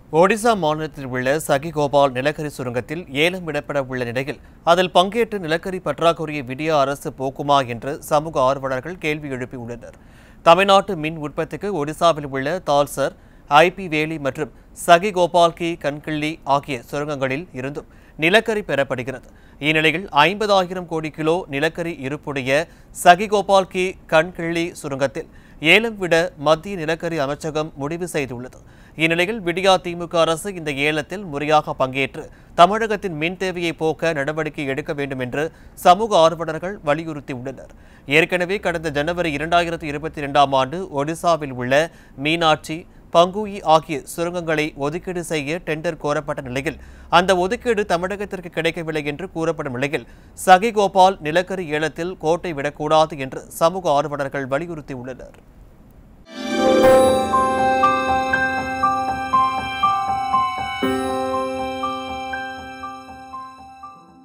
ஒடிசா மாநிலத்தில் உள்ள சகிகோபால் நிலக்கரி சுரங்கத்தில் ஏலம் விடப்பட உள்ள நிலையில் அதில் பங்கேற்று நிலக்கரி பற்றாக்குறையை விடிய அரசு போக்குமா என்று சமூக ஆர்வலர்கள் கேள்வி எழுப்பியுள்ளனர் தமிழ்நாட்டு மின் உற்பத்திக்கு ஒடிசாவில் உள்ள தால்சர் ஐபி வேலி மற்றும் சகிகோபால் கி கண்கிள்ளி ஆகிய சுரங்கங்களில் இருந்தும் நிலக்கரி பெறப்படுகிறது இந்நிலையில் ஐம்பதாயிரம் கோடி கிலோ நிலக்கரி இருப்புடைய சகிகோபால் கி கண்கிள்ளி சுரங்கத்தில் ஏலம் விட மத்திய நிலக்கரி அமைச்சகம் முடிவு செய்துள்ளது இந்நிலையில் விடியா திமுக அரசு இந்த ஏலத்தில் முறையாக பங்கேற்று தமிழகத்தின் மின் தேவையை போக்க நடவடிக்கை எடுக்க வேண்டும் என்று சமூக ஆர்வலர்கள் வலியுறுத்தியுள்ளனர் ஏற்கனவே கடந்த ஜனவரி இரண்டாயிரத்தி இருபத்தி இரண்டாம் ஆண்டு ஒடிசாவில் உள்ள மீனாட்சி பங்குயி ஆகிய சுரங்கங்களை ஒதுக்கீடு செய்ய டெண்டர் கோரப்பட்ட நிலையில் அந்த ஒதுக்கீடு தமிழகத்திற்கு கிடைக்கவில்லை என்று கூறப்படும் நிலையில் சகிகோபால் நிலக்கரி ஏலத்தில் கோட்டை விடக்கூடாது என்று சமூக ஆர்வலர்கள் வலியுறுத்தியுள்ளனர்